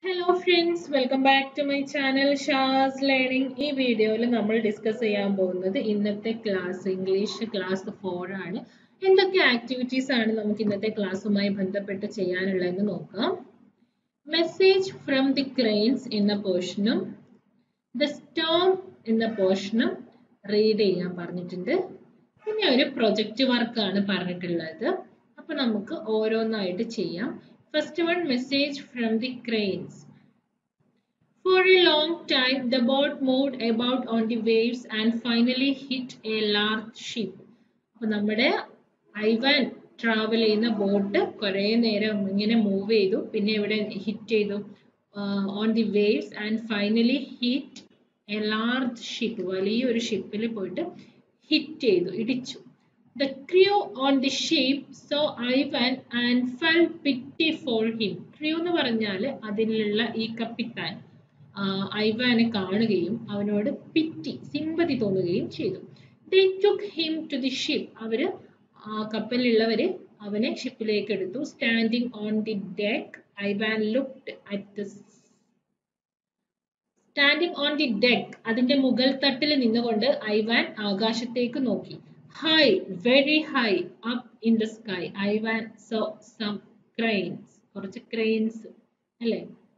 Hello friends welcome back to my channel Shaz learning ഈ വീഡിയോയിൽ നമ്മൾ ഡിസ്കസ് ചെയ്യാൻ പോകുന്നത് ഇന്നത്തെ ക്ലാസ് ഇംഗ്ലീഷ് ക്ലാസ് ഫോർ ആണ് എന്തൊക്കെ ആക്ടിവിറ്റീസ് ആണ് നമുക്ക് ഇന്നത്തെ ക്ലാസ്സുമായി ബന്ധപ്പെട്ട് ചെയ്യാനുള്ളതെന്ന് നോക്കാം മെസ്സേജ് ഫ്രം ദി ക്രെയിൻസ് എന്ന പോർഷനും ദ സ്റ്റോം എന്ന പോർഷനും റീഡ് ചെയ്യാൻ പറഞ്ഞിട്ടുണ്ട് പിന്നെ ഒരു പ്രൊജക്റ്റ് വർക്കാണ് പറഞ്ഞിട്ടുള്ളത് അപ്പൊ നമുക്ക് ഓരോന്നായിട്ട് ചെയ്യാം First one message from the cranes. For a long time, the boat moved about on the waves and finally hit a large ship. അപ്പൊ നമ്മുടെ ഐവാൻ ട്രാവൽ ചെയ്യുന്ന ബോട്ട് കുറെ നേരം ഇങ്ങനെ മൂവ് ചെയ്തു പിന്നെ ഇവിടെ ഹിറ്റ് ചെയ്തു on the waves and finally hit a large ship വലിയൊരു ഷിപ്പിൽ പോയിട്ട് ഹിറ്റ് ചെയ്തു ഇടിച്ചു The crew on the ship saw Ivan and felt pity for him. crew എന്ന് പറഞ്ഞാൽ അതിലുള്ള ഈ കപ്പിത്താൻ ഐവാനെ കാണുകയും അവനോട് പിറ്റി സിമ്പതി തോന്നുകയും ചെയ്തു They took him to the ship. അവര് കപ്പലിലുള്ളവര് അവനെ ഷിപ്പിലേക്ക് എടുത്തു standing on the deck Ivan looked at the standing on the deck അതിന്റെ മുകൾ തട്ടിൽ നിന്നുകൊണ്ട് ഐവാൻ ആകാശത്തേക്ക് നോക്കി high, very high, up in the sky. Ivan saw some cranes. കുറച്ച് ക്രെയിൻസ് അല്ലേ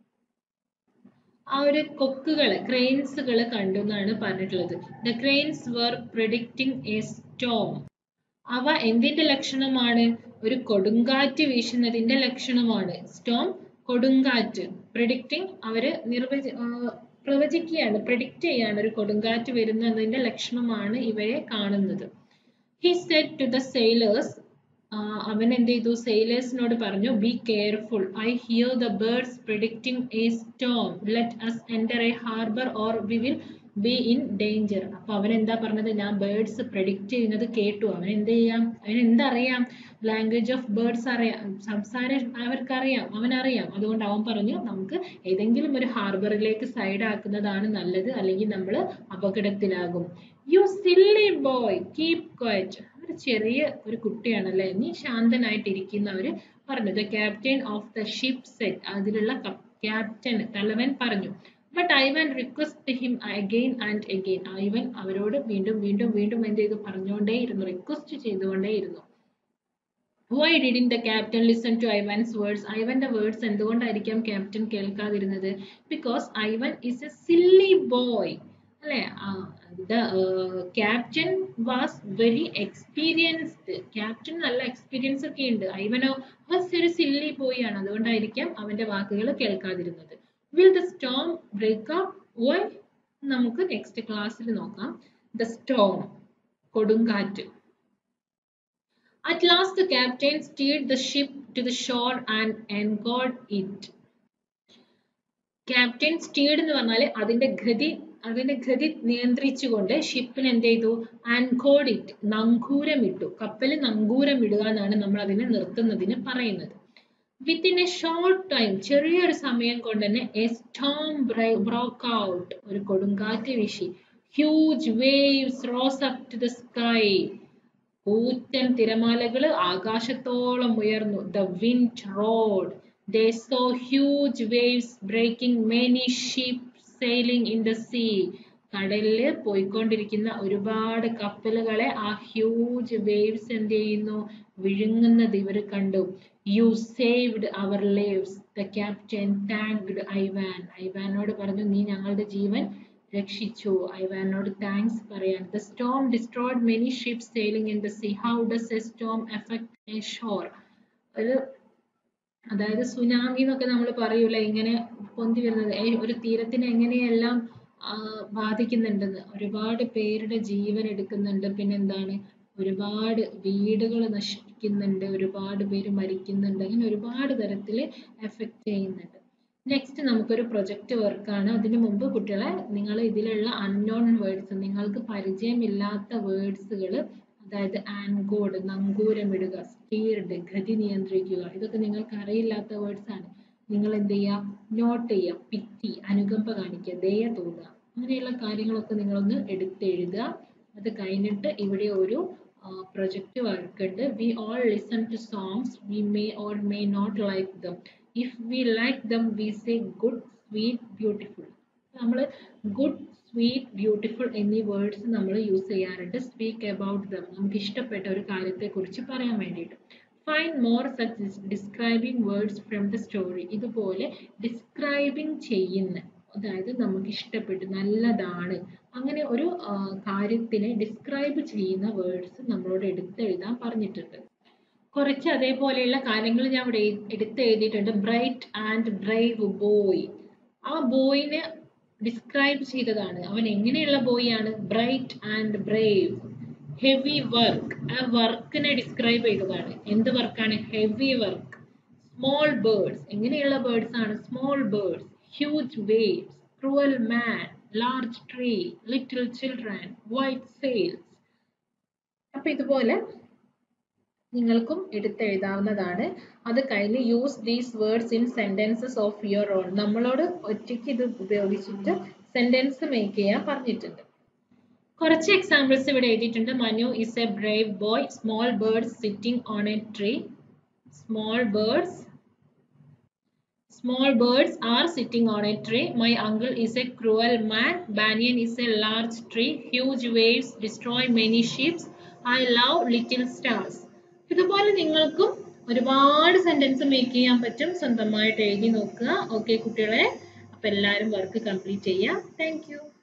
ആ ഒരു കൊക്കുകള് ക്രെയിൻസുകൾ കണ്ടു എന്നാണ് പറഞ്ഞിട്ടുള്ളത് the cranes were predicting a storm അവ എന്തിന്റെ ലക്ഷണമാണ് ഒരു കൊടുങ്കാറ്റ് വീശുന്നതിന്റെ ലക്ഷണമാണ് സ്റ്റോം കൊടുങ്കാറ്റ് പ്രിഡിക്റ്റിംഗ് അവര് നിർവചി പ്രവചിക്കുകയാണ് പ്രിഡിക്റ്റ് ചെയ്യാണ് ഒരു കൊടുങ്കാറ്റ് വരുന്നതിന്റെ ലക്ഷണമാണ് ഇവയെ കാണുന്നത് he said to the sailors അവൻ എന്ത് ചെയ്തു സെയിലേഴ്സിനോട് പറഞ്ഞു be careful I hear the birds predicting a storm let us enter a harbour or we will be in danger അപ്പൊ അവൻ എന്താ പറഞ്ഞത് ഞാൻ ബേർഡ്സ് പ്രഡിക്റ്റ് ചെയ്യുന്നത് കേട്ടു അവൻ എന്ത് ചെയ്യാം അവൻ എന്തറിയാം ലാംഗ്വേജ് ഓഫ് ബേർഡ്സ് അറിയാം സംസാരം അവർക്കറിയാം അവനറിയാം അതുകൊണ്ട് അവൻ പറഞ്ഞു നമുക്ക് ഏതെങ്കിലും ഒരു ഹാർബറിലേക്ക് സൈഡ് ആക്കുന്നതാണ് നല്ലത് അല്ലെങ്കിൽ നമ്മൾ അപകടത്തിലാകും you silly boy keep quiet ഒരു ചെറിയ ഒരു കുട്ടിയാണല്ലേ നീ ശാന്തനായിട്ടിരിക്കുന്നവര് പറഞ്ഞു the captain of the ship said അതിലുള്ള ക്യാപ്റ്റൻ തലവൻ പറഞ്ഞു but Ivan request him again and again Ivan അവരോട് വീണ്ടും വീണ്ടും വീണ്ടും എന്ത് ചെയ്തു പറഞ്ഞുകൊണ്ടേയിരുന്നു റിക്വസ്റ്റ് ചെയ്തുകൊണ്ടേയിരുന്നു why didn't the captain listen to Ivan's words ഐവന്റെ വേർഡ്സ് എന്തുകൊണ്ടായിരിക്കാം ക്യാപ്റ്റൻ കേൾക്കാതിരുന്നത് because Ivan is a silly boy അല്ലെ the captain was very experienced captain നല്ല എക്സ്പീരിയൻസ് ഒക്കെ ഉണ്ട് ഐവനോ വാസ് ഒരു സില്ലി ബോയ് ആണ് അതുകൊണ്ടായിരിക്കാം അവന്റെ വാക്കുകൾ കേൾക്കാതിരുന്നത് will the storm break up why നമുക്ക് നെക്സ്റ്റ് ക്ലാസ്സിൽ നോക്കാം ദ സ്റ്റോം കൊടുങ്കാറ്റ് At last the captain steered the ship to the shore and anchored it. Captain steered എന്ന് പറഞ്ഞാൽ അതിന്റെ ഗതി അതിന്റെ ഗതി നിയന്ത്രിച്ചുകൊണ്ട് ഷിപ്പിന് എന്ത് ചെയ്തു ആൻകോഡ് ഇറ്റ് നങ്കൂരമിട്ടു കപ്പല് നങ്കൂരമിടുക എന്നാണ് നമ്മൾ അതിനെ നിർത്തുന്നതിന് പറയുന്നത് വിത്തിൻ എ ഷോർട്ട് ടൈം ചെറിയൊരു സമയം കൊണ്ട് തന്നെ എ സ്റ്റോം ബ്രോക്ക് ഔട്ട് ഒരു കൊടുങ്കാറ്റ് വീശി huge waves rose up to the sky കൂറ്റൻ തിരമാലകൾ ആകാശത്തോളം ഉയർന്നു the wind roared they saw huge waves breaking many ship sailing in the sea കടലില് പോയിക്കൊണ്ടിരിക്കുന്ന ഒരുപാട് കപ്പലുകളെ ആ ഹ്യൂജ് വേവ്സ് എന്ത് ചെയ്യുന്നു വിഴുങ്ങുന്നത് ഇവർ കണ്ടു you saved our lives the captain thanked Ivan ഐവാനോട് പറഞ്ഞു നീ ഞങ്ങളുടെ ജീവൻ രക്ഷിച്ചു ഐവാനോട് താങ്ക്സ് പറയാൻ the storm destroyed many ships sailing in the sea how does a storm affect a shore ഒരു അതായത് സുനാമി എന്നൊക്കെ നമ്മൾ പറയൂല ഇങ്ങനെ പൊന്തി വരുന്നത് ഒരു തീരത്തിനെ എങ്ങനെയെല്ലാം ബാധിക്കുന്നുണ്ടെന്ന് ഒരുപാട് പേരുടെ ജീവൻ എടുക്കുന്നുണ്ട് പിന്നെന്താണ് ഒരുപാട് വീടുകൾ നശിപ്പിക്കുന്നുണ്ട് ഒരുപാട് പേര് മരിക്കുന്നുണ്ട് അങ്ങനെ ഒരുപാട് തരത്തിൽ എഫക്റ്റ് ചെയ്യുന്നുണ്ട് നെക്സ്റ്റ് നമുക്കൊരു പ്രൊജക്റ്റ് വർക്കാണ് അതിനു മുമ്പ് കുട്ടികളെ നിങ്ങൾ ഇതിലുള്ള അൺനോൺ വേർഡ്സ് നിങ്ങൾക്ക് പരിചയമില്ലാത്ത വേർഡ്സുകൾ അതായത് ആൻകോഡ് നങ്കൂരമിടുക സ്റ്റീർഡ് ഗതി നിയന്ത്രിക്കുക ഇതൊക്കെ നിങ്ങൾക്ക് അറിയില്ലാത്ത വേർഡ്സ് ആണ് നിങ്ങൾ എന്ത് ചെയ്യുക നോട്ട് ചെയ്യുക പിറ്റി അനുകമ്പ കാണിക്കുക ദയ തോന്നുക അങ്ങനെയുള്ള കാര്യങ്ങളൊക്കെ നിങ്ങളൊന്ന് എടുത്തെഴുതുക അത് കഴിഞ്ഞിട്ട് ഇവിടെ ഒരു പ്രൊജക്റ്റ് വർക്ക് ഉണ്ട് we all listen to songs we may or may not like them if we like them we say good sweet beautiful നമ്മൾ ഗുഡ് സ്വീറ്റ് ബ്യൂട്ടിഫുൾ എന്നീ വേർഡ്സ് നമ്മൾ യൂസ് ചെയ്യാറുണ്ട് സ്പീക്ക് അബൌട്ട് ദം നമുക്ക് ഇഷ്ടപ്പെട്ട ഒരു കാര്യത്തെക്കുറിച്ച് പറയാൻ വേണ്ടിയിട്ട് find more such describing words from the story ഇതുപോലെ ഡിസ്ക്രൈബിംഗ് ചെയ്യുന്ന അതായത് നമുക്ക് ഇഷ്ടപ്പെട്ടു നല്ലതാണ് അങ്ങനെ ഒരു കാര്യത്തിനെ ഡിസ്ക്രൈബ് ചെയ്യുന്ന വേർഡ്സ് നമ്മളോട് എടുത്തെഴുതാൻ പറഞ്ഞിട്ടുണ്ട് കുറച്ച് അതേപോലെയുള്ള കാര്യങ്ങൾ ഞാൻ ഇവിടെ എടുത്ത് എഴുതിയിട്ടുണ്ട് ബ്രൈറ്റ് ആൻഡ് ബ്രൈവ് ബോയ് ആ ബോയിനെ ഡിസ്ക്രൈബ് ചെയ്തതാണ് അവൻ എങ്ങനെയുള്ള ബോയ് ആണ് bright and brave heavy work ആ വർക്കിനെ ഡിസ്ക്രൈബ് ചെയ്തതാണ് എന്ത് വർക്കാണ് ഹെവി വർക്ക് സ്മോൾ ബേർഡ്സ് എങ്ങനെയുള്ള ബേർഡ്സ് ആണ് small birds huge waves cruel man large tree little children white sails അപ്പൊ ഇതുപോലെ നിങ്ങൾക്കും എടുത്തെഴുതാവുന്നതാണ് അത് കഴിഞ്ഞ് use these words in sentences of your own നമ്മളോട് ഒറ്റയ്ക്ക് ഇത് ഉപയോഗിച്ചിട്ട് സെന്റൻസ് മേക്ക് ചെയ്യാൻ പറഞ്ഞിട്ടുണ്ട് കുറച്ച് എക്സാമ്പിൾസ് ഇവിടെ എഴുതിയിട്ടുണ്ട് Manu is a brave boy small birds sitting on a tree small birds Small birds are sitting on a tree. My uncle is a cruel man. Banyan is a large tree. Huge waves destroy many ships. I love little stars. ഇതുപോലെ നിങ്ങൾക്കും ഒരുപാട് sentence make ചെയ്യാൻ പറ്റും സ്വന്തമായിട്ട് എഴുതി നോക്കുക okay കുട്ടികളെ അപ്പൊ എല്ലാവരും വർക്ക് കംപ്ലീറ്റ് ചെയ്യാം താങ്ക്